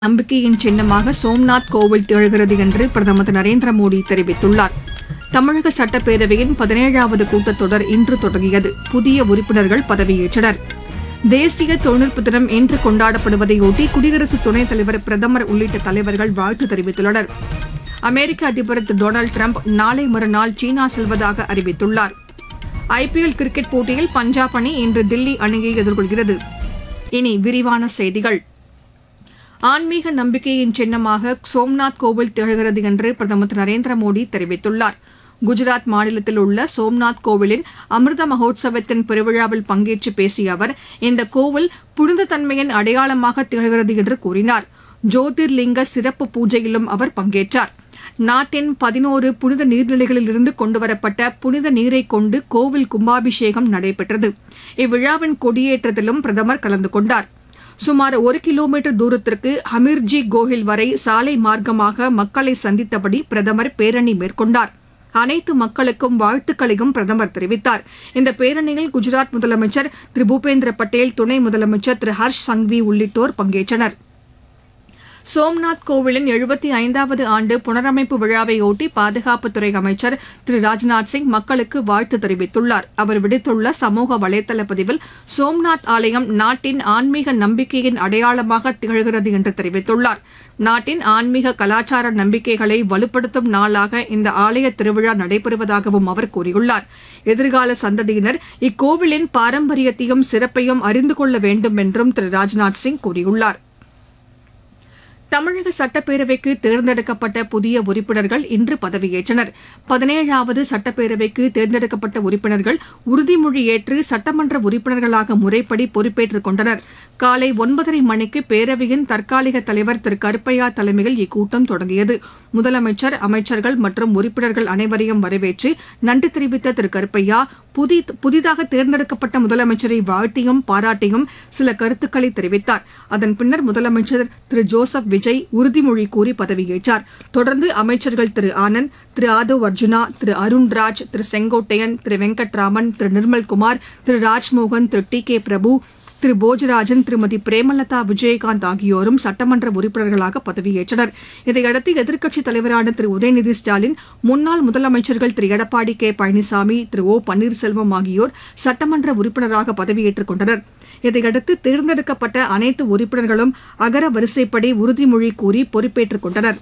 நம்பிக்கையின் சின்னமாக சோம்நாத் கோவில் திகழ்கிறது என்று பிரதமர் திரு நரேந்திர மோடி தெரிவித்துள்ளார் தமிழக சட்டப்பேரவையின் பதினேழாவது கூட்டத்தொடர் இன்று தொடங்கியது புதிய உறுப்பினர்கள் பதவியேற்றனர் தேசிய தொழில்நுட்ப தினம் இன்று கொண்டாடப்படுவதையொட்டி குடியரசு துணைத் தலைவர் பிரதமர் உள்ளிட்ட தலைவர்கள் வாழ்த்து தெரிவித்துள்ளனர் அமெரிக்க அதிபர் திரு டொனால்டு டிரம்ப் நாளை மறுநாள் சீனா செல்வதாக அறிவித்துள்ளார் ஐபிஎல் கிரிக்கெட் போட்டியில் பஞ்சாப் அணி இன்று தில்லி அணியை எதிர்கொள்கிறது இனி விரிவான செய்திகள் ஆன்மீக நம்பிக்கையின் சின்னமாக சோம்நாத் கோவில் திகழ்கிறது என்று பிரதமர் திரு நரேந்திர மோடி தெரிவித்துள்ளார் குஜராத் மாநிலத்தில் உள்ள சோம்நாத் கோவிலின் அமிர்த மகோத்சவத்தின் பெருவிழாவில் பங்கேற்று பேசிய அவர் இந்த கோவில் புனித தன்மையின் அடையாளமாக திகழ்கிறது என்று கூறினார் ஜோதிர்லிங்க சிறப்பு பூஜையிலும் அவர் பங்கேற்றார் நாட்டின் பதினோரு புனித நீர்நிலைகளிலிருந்து கொண்டுவரப்பட்ட புனித நீரை கொண்டு கோவில் கும்பாபிஷேகம் நடைபெற்றது இவ்விழாவின் கொடியேற்றத்திலும் பிரதமர் கலந்து கொண்டார் சுமார் ஒரு கிலோமீட்டர் தூரத்திற்கு ஹமீர்ஜி கோஹில் வரை சாலை மார்க்கமாக மக்களை சந்தித்தபடி பிரதமர் பேரணி மேற்கொண்டார் அனைத்து மக்களுக்கும் வாழ்த்துக்களையும் பிரதமர் தெரிவித்தார் இந்த பேரணியில் குஜராத் முதலமைச்சர் திரு பூபேந்திர பட்டேல் துணை முதலமைச்சர் திரு ஹர்ஷ் சங்வி உள்ளிட்டோர் பங்கேற்றனர் சோம்நாத் கோவிலின் எழுபத்தி ஐந்தாவது ஆண்டு புனரமைப்பு விழாவையொட்டி பாதுகாப்புத்துறை அமைச்சர் திரு ராஜ்நாத் சிங் மக்களுக்கு வாழ்த்து தெரிவித்துள்ளார் அவர் விடுத்துள்ள சமூக வலைதள பதிவில் சோம்நாத் ஆலயம் நாட்டின் ஆன்மீக நம்பிக்கையின் அடையாளமாக திகழ்கிறது என்று தெரிவித்துள்ளார் நாட்டின் ஆன்மீக கலாச்சார நம்பிக்கைகளை வலுப்படுத்தும் நாளாக இந்த ஆலய திருவிழா நடைபெறுவதாகவும் அவர் கூறியுள்ளார் எதிர்கால சந்ததியினர் இக்கோவிலின் பாரம்பரியத்தையும் சிறப்பையும் அறிந்து கொள்ள வேண்டும் என்றும் திரு ராஜ்நாத் சிங் கூறியுள்ளார் தமிழக சட்டப்பேரவைக்கு தேர்ந்தெடுக்கப்பட்ட புதிய உறுப்பினர்கள் இன்று பதவியேற்றனர் பதினேழாவது சட்டப்பேரவைக்கு தேர்ந்தெடுக்கப்பட்ட உறுப்பினர்கள் உறுதிமொழி ஏற்று சட்டமன்ற உறுப்பினர்களாக முறைப்படி பொறுப்பேற்றுக் கொண்டனர் காலை ஒன்பதரை மணிக்கு பேரவையின் தற்காலிக தலைவர் திரு கருப்பையா தலைமையில் இக்கூட்டம் தொடங்கியது முதலமைச்சர் அமைச்சர்கள் மற்றும் உறுப்பினர்கள் அனைவரையும் வரவேற்று நன்றி தெரிவித்த திரு கருப்பையா புதி புதிதாக தேர்ந்தெடுக்கப்பட்ட முதலமைச்சரை வாழ்த்தியும் பாராட்டியும் சில கருத்துக்களை தெரிவித்தார் அதன் பின்னர் முதலமைச்சர் திரு ஜோசப் விஜய் உறுதிமொழி கூறி பதவியேற்றார் தொடர்ந்து அமைச்சர்கள் திரு ஆனந்த் திரு ஆதவ் அர்ஜுனா திரு அருண்ராஜ் திரு செங்கோட்டையன் திரு வெங்கட்ராமன் திரு நிர்மல்குமார் திரு ராஜ்மோகன் திரு டி கே பிரபு திரு போஜராஜன் திருமதி பிரேமலதா விஜயகாந்த் ஆகியோரும் சட்டமன்ற உறுப்பினர்களாக பதவியேற்றனர் இதையடுத்து எதிர்க்கட்சித் தலைவரான திரு உதயநிதி ஸ்டாலின் முன்னாள் முதலமைச்சர்கள் திரு எடப்பாடி கே பழனிசாமி திரு ஓ பன்னீர்செல்வம் ஆகியோர் சட்டமன்ற உறுப்பினராக பதவியேற்றுக் கொண்டனர் இதையடுத்து தேர்ந்தெடுக்கப்பட்ட அனைத்து உறுப்பினர்களும் அகர வரிசைப்படி உறுதிமொழி கூறி பொறுப்பேற்றுக் கொண்டனர்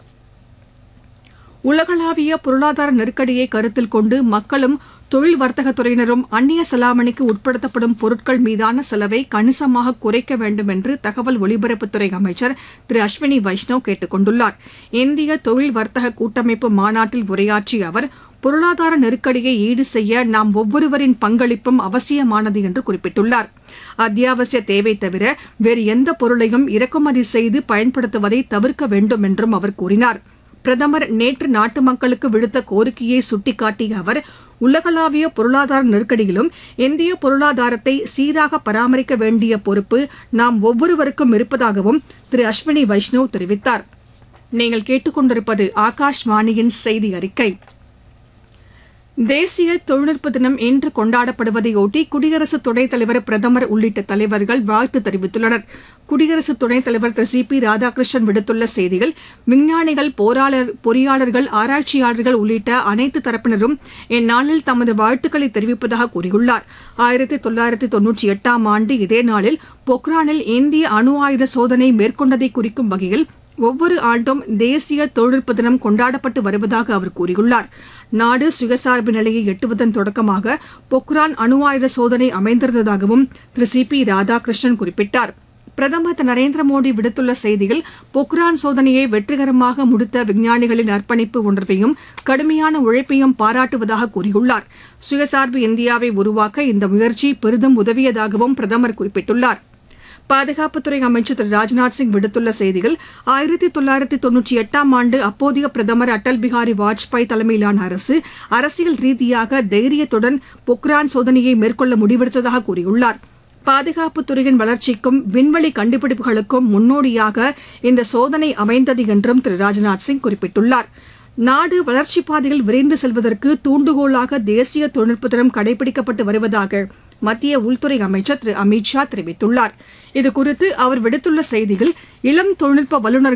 உலகளாவிய பொருளாதார நெருக்கடியை கருத்தில் கொண்டு மக்களும் தொழில் வர்த்தகத் துறையினரும் அந்நிய செலாவணிக்கு உட்படுத்தப்படும் பொருட்கள் மீதான செலவை கணிசமாக குறைக்க வேண்டும் என்று தகவல் ஒலிபரப்புத்துறை அமைச்சர் திரு அஸ்வினி வைஷ்ணவ் கேட்டுக் கொண்டுள்ளார் இந்திய தொழில் வர்த்தக கூட்டமைப்பு மாநாட்டில் உரையாற்றிய அவர் பொருளாதார நெருக்கடியை ஈடு செய்ய நாம் ஒவ்வொருவரின் பங்களிப்பும் அவசியமானது என்று குறிப்பிட்டுள்ளார் அத்தியாவசிய தேவை தவிர வேறு எந்த பொருளையும் இறக்குமதி செய்து பயன்படுத்துவதை தவிர்க்க வேண்டும் என்றும் அவர் கூறினார் பிரதமர் நேற்று நாட்டு மக்களுக்கு விடுத்த கோரிக்கையை சுட்டிக்காட்டிய அவர் உலகளாவிய பொருளாதார நெருக்கடியிலும் இந்திய பொருளாதாரத்தை சீராக பராமரிக்க வேண்டிய பொறுப்பு நாம் ஒவ்வொருவருக்கும் இருப்பதாகவும் திரு அஸ்வினி வைஷ்ணவ் தெரிவித்தார் நீங்கள் கேட்டுக்கொண்டிருப்பது ஆகாஷ்வாணியின் செய்தி அறிக்கை தேசிய தொழில்நுட்ப தினம் இன்று கொண்டாடப்படுவதையொட்டி குடியரசு துணைத் தலைவர் பிரதமர் உள்ளிட்ட தலைவர்கள் வாழ்த்து தெரிவித்துள்ளனர் குடியரசு துணைத் தலைவர் திரு சி பி ராதாகிருஷ்ணன் விடுத்துள்ள செய்தியில் விஞ்ஞானிகள் போராளர் பொறியாளர்கள் ஆராய்ச்சியாளர்கள் உள்ளிட்ட அனைத்து தரப்பினரும் இந்நாளில் தமது வாழ்த்துக்களை தெரிவிப்பதாக கூறியுள்ளார் ஆயிரத்தி தொள்ளாயிரத்தி தொன்னூற்றி எட்டாம் ஆண்டு இதே நாளில் பொக்ரானில் இந்திய அணு ஆயுத சோதனை மேற்கொண்டதை குறிக்கும் வகையில் ஒவ்வொரு ஆண்டும் தேசிய தொழில்நுட்ப தினம் கொண்டாடப்பட்டு வருவதாக அவர் கூறியுள்ளார் நாடு சுயசார்பு நிலையை எட்டுவதன் தொடக்கமாக பொக்ரான் அணு ஆயுத சோதனை அமைந்திருந்ததாகவும் திரு சி பி ராதாகிருஷ்ணன் குறிப்பிட்டார் பிரதமர் திரு நரேந்திர மோடி விடுத்துள்ள செய்தியில் பொக்ரான் சோதனையை வெற்றிகரமாக முடித்த விஞ்ஞானிகளின் அர்ப்பணிப்பு உணர்வையும் கடுமையான உழைப்பையும் பாராட்டுவதாக கூறியுள்ளார் சுயசார்பு இந்தியாவை உருவாக்க இந்த முயற்சி பெரிதும் உதவியதாகவும் பிரதமர் குறிப்பிட்டுள்ளார் பாதுகாப்புத்துறை அமைச்சர் திரு ராஜ்நாத் சிங் விடுத்துள்ள செய்தியில் ஆயிரத்தி தொள்ளாயிரத்தி தொன்னூற்றி எட்டாம் ஆண்டு அப்போதைய பிரதமர் அடல் பிகாரி வாஜ்பாய் தலைமையிலான அரசு அரசியல் ரீதியாக தைரியத்துடன் பொக்ரான் சோதனையை மேற்கொள்ள முடிவெடுத்ததாக கூறியுள்ளார் பாதுகாப்புத் துறையின் வளர்ச்சிக்கும் விண்வெளி கண்டுபிடிப்புகளுக்கும் முன்னோடியாக இந்த சோதனை அமைந்தது என்றும் திரு ராஜ்நாத் சிங் குறிப்பிட்டுள்ளார் நாடு வளர்ச்சிப் பாதையில் விரைந்து செல்வதற்கு தூண்டுகோலாக தேசிய தொழில்நுட்ப தினம் கடைபிடிக்கப்பட்டு வருவதாக மத்திய உள்துறை அமைச்சர் திரு அமித் ஷா தெரிவித்துள்ளார் இதுகுறித்து அவர் விடுத்துள்ள செய்தியில் இளம் தொழில்நுட்ப வல்லுநர்கள்